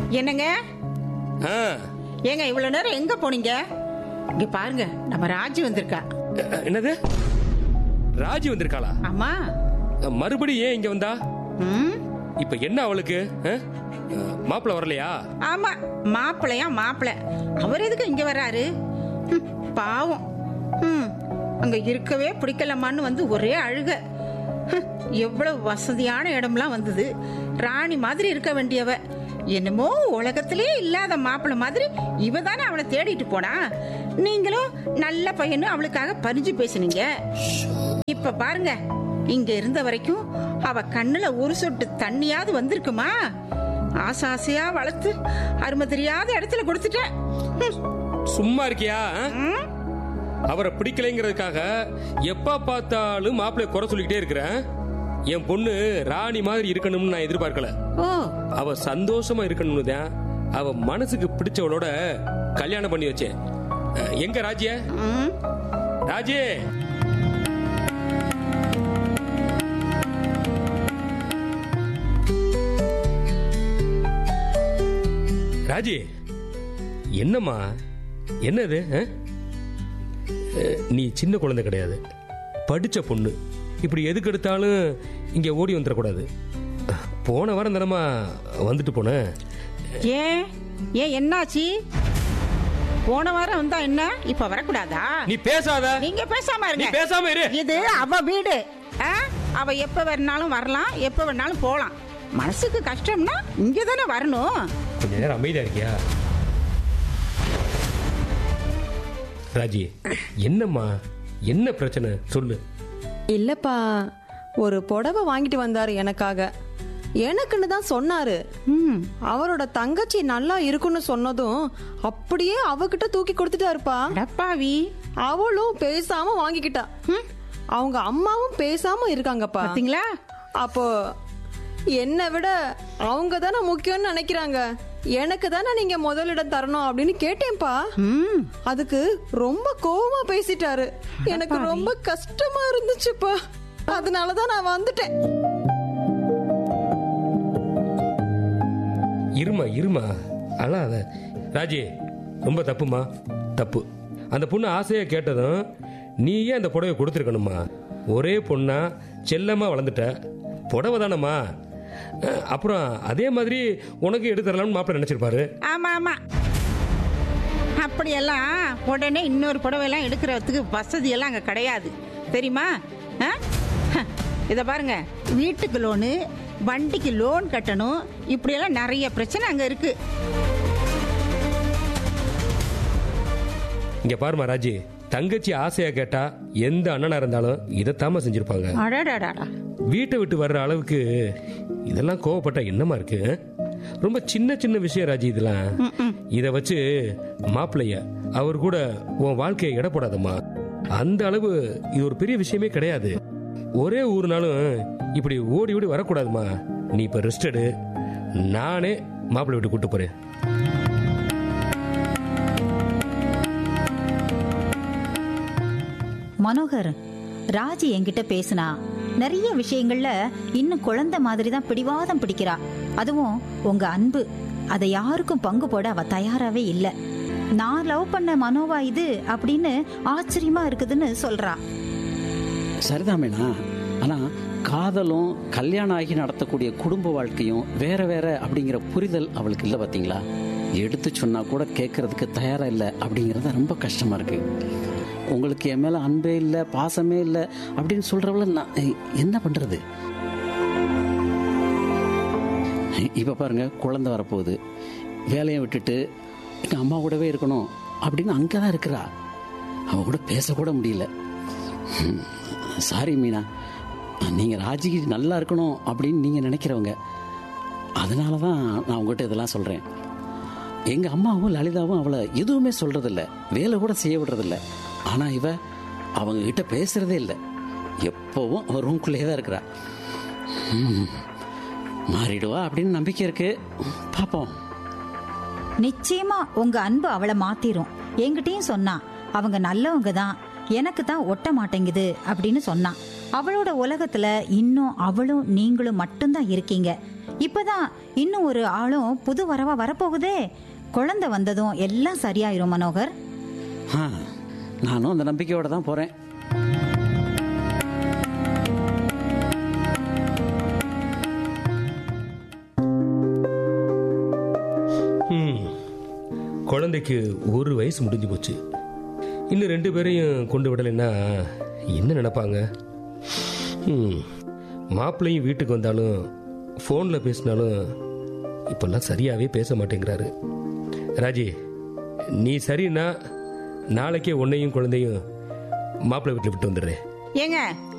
என்னங்க ஆ, ஏங்க இவ்வளவு நேரம் எங்க போனீங்க இங்க பாருங்க நம்ம ராஜி வந்திருக்கா அஹ், என்னது ராஜி வந்திருக்காளா ஆமா மறுபடியும் ஏன் இங்க வந்தா ம் இப்ப என்ன அவளுக்கு அஹ்? அஹ், மாப்பிள்ளை வரலையா ஆமா மாப்பிள்ளையா மாப்பிள்ளை அவர் எதுக்கு இங்க வர்றாரு ஹம், பாவம் ம் அங்க இருக்கவே பிடிக்கலமான்னு வந்து ஒரே அழுக ஹம், எவ்வளவு வசதியான இடம்லாம் வந்தது ராணி மாதிரி இருக்க வேண்டியவ என்னமோ உலகத்திலே இல்லாத மாப்பிள்ளை மாதிரி இவ தானே அவளை தேடிட்டு போனா நீங்களும் நல்ல பையனு அவளுக்காக பறிஞ்சு பேசுனீங்க இப்ப பாருங்க இங்க இருந்த வரைக்கும் அவ கண்ணுல ஒரு சொட்டு தண்ணியாவது வந்திருக்குமா ஆசை ஆசையா வளர்த்து அருமை தெரியாத இடத்துல கொடுத்துட்டேன் ஹம். சும்மா இருக்கியா அஹ்? ம்? அவரை பிடிக்கலைங்கிறதுக்காக எப்ப பார்த்தாலும் மாப்பிள்ளைய குறை சொல்லிக்கிட்டே இருக்கிறேன் என் பொண்ணு ராணி மாதிரி இருக்கணும்னு நான் எதிர்பார்க்கல ஓ அவ சந்தோஷமா இருக்கணும்னு தான் அவ மனசுக்கு பிடிச்சவளோட கல்யாணம் பண்ணி வச்சேன் அஹ், எங்க ராஜ்ய ம். ராஜே ராஜி என்னம்மா என்னது அஹ்? அஹ், நீ சின்ன குழந்தை கிடையாது படிச்ச பொண்ணு இப்படி எதுக்கு எடுத்தாலும் இங்க ஓடி வந்துடக்கூடாது போன வாரம் தானம்மா வந்துட்டு போனேன் ஏன் ஏன் என்னாச்சு போன வாரம் வந்தா என்ன இப்ப வரக்கூடாதா நீ பேசாத நீங்க பேசாம நீ இருங்க பேசாம இரு இது அவ வீடு ஆ? அவ எப்ப வேணாலும் வரலாம் எப்ப வேணாலும் போலாம் மனசுக்கு கஷ்டம்னா இங்க தானே வரணும் கொஞ்ச நேரம் அமைதியா இருக்கியா ராஜி என்னம்மா என்ன பிரச்சனை சொல்லு இல்லப்பா ஒரு புடவை வாங்கிட்டு வந்தாரு எனக்காக எனக்குன்னு தான் சொன்னாரு ம் அவரோட தங்கச்சி நல்லா இருக்குன்னு சொன்னதும் அப்படியே அவகிட்ட தூக்கி கொடுத்துட்டாருப்பா அடப்பாவி அவளும் பேசாம வாங்கிக்கிட்டா ம். அவங்க அம்மாவும் பேசாம இருக்காங்கப்பா பாத்தீங்களா அப்போ என்னை விட அவங்க தானே முக்கியம்னு நினைக்கிறாங்க எனக்கு தானே நீங்க முதலிடம் தரணும் அப்படின்னு கேட்டேன்ப்பா ம் அதுக்கு ரொம்ப கோவமா பேசிட்டாரு எனக்கு ரொம்ப கஷ்டமா இருந்துச்சுப்பா அதனாலதான் நான் வந்துட்டேன் இருமா இருமா அழாத ராஜி ரொம்ப தப்புமா தப்பு அந்த பொண்ணு ஆசையா கேட்டதும் நீ ஏன் அந்த புடவை கொடுத்துருக்கணுமா ஒரே பொண்ணா செல்லமா வளர்ந்துட்ட புடவை தானம்மா அஹ், அப்புறம் அதே மாதிரி உனக்கு எடுத்து தரலாம்னு மாப்பிள்ளை நினைச்சிருப்பாரு ஆமா ஆமா அப்படியெல்லாம் உடனே இன்னொரு புடவை எல்லாம் எடுக்கிறதுக்கு வசதி எல்லாம் அங்க கிடையாது தெரியுமா ஆ? ஹ, இத பாருங்க வீட்டுக்கு லோனு வண்டிக்கு லோன் கட்டணும் இப்படியெல்லாம் நிறைய பிரச்சனை அங்க இருக்கு இங்க பாருமா ராஜி தங்கச்சி ஆசையா கேட்டா எந்த அண்ணனா இருந்தாலும் இதைத்தாம செஞ்சிருப்பாங்க அடடாடாடா வீட்டை விட்டு வர்ற அளவுக்கு இதெல்லாம் கோவப்பட்டா என்னமா இருக்கு ரொம்ப சின்ன சின்ன விஷயம் ராஜி இதெல்லாம் இத வச்சு மாப்பிள்ளைய அவர் கூட உன் வாழ்க்கையை எடை போடாதம்மா அந்த அளவு இது ஒரு பெரிய விஷயமே கிடையாது ஒரே ஊர்னாலும் இப்படி ஓடி ஓடி வரக்கூடாதுமா நீ இப்ப ரெஸ்ட் எடு நானே மாப்பிள்ளை விட்டு கூட்டு போறேன் மனோகர் ராஜி என்கிட்ட பேசினா நிறைய விஷயங்கள்ல இன்னும் குழந்தை மாதிரி தான் பிடிவாதம் பிடிக்கிறா அதுவும் உங்க அன்பு அதை யாருக்கும் பங்கு போட அவ தயாராவே இல்ல நான் லவ் பண்ண மனோவா இது அப்படின்னு ஆச்சரியமா இருக்குதுன்னு சொல்றா சரிதான் மீனா ஆனா காதலும் கல்யாணம் ஆகி நடத்தக்கூடிய குடும்ப வாழ்க்கையும் வேற வேற அப்படிங்கிற புரிதல் அவளுக்கு இல்லை பாத்தீங்களா எடுத்து சொன்னா கூட கேட்கறதுக்கு தயாரா இல்லை அப்படிங்கிறது ரொம்ப கஷ்டமா இருக்கு உங்களுக்கு என் மேல அன்பே இல்லை பாசமே இல்லை அப்படின்னு சொல்றவள நான் என்ன பண்றது இப்ப பாருங்க குழந்தை வரப்போகுது வேலையை விட்டுட்டு எங்க அம்மா கூடவே இருக்கணும் அப்படின்னு அங்கதான் இருக்கிறா அவ கூட பேசக்கூட முடியல ம், சாரி மீனா நீங்க ராஜிக்கு நல்லா இருக்கணும் அப்படின்னு நீங்க நினைக்கிறவங்க அதனால தான் நான் உங்ககிட்ட இதெல்லாம் சொல்றேன் எங்க அம்மாவும் லலிதாவும் அவளை எதுவுமே சொல்றதில்ல வேலை கூட செய்ய விடுறதில்ல ஆனா இவ அவங்க கிட்ட பேசுறதே இல்லை எப்பவும் அவ ரூம்குள்ளேயே தான் இருக்கிறா ம், மாறிடுவா அப்படின்னு நம்பிக்கை இருக்கு பார்ப்போம் நிச்சயமா உங்க அன்பு அவளை மாத்திரும் என்கிட்டயும் சொன்னா அவங்க நல்லவங்க தான் எனக்கு தான் ஒட்ட மாட்டேங்குது அப்படின்னு சொன்னான் அவளோட உலகத்துல இன்னும் அவளும் நீங்களும் மட்டும்தான் இருக்கீங்க இப்பதான் இன்னும் ஒரு ஆளும் புது வரவா வரப்போகுதே குழந்தை வந்ததும் எல்லாம் சரியாயிரும் மனோகர் ஆ நானும் அந்த நம்பிக்கையோட தான் போகிறேன் ம். குழந்தைக்கு ஒரு வயசு முடிஞ்சு போச்சு இன்னும் ரெண்டு பேரையும் கொண்டு விடலைன்னா என்ன நினைப்பாங்க ம். மாப்பிள்ளையும் வீட்டுக்கு வந்தாலும் ஃபோனில் பேசினாலும் இப்பெல்லாம் சரியாகவே பேச மாட்டேங்கிறாரு ராஜி நீ சரின்னா நாளைக்கே உன்னையும் குழந்தையும் மாப்பிள்ளை வீட்டில் விட்டு வந்துடுறேன் ஏங்க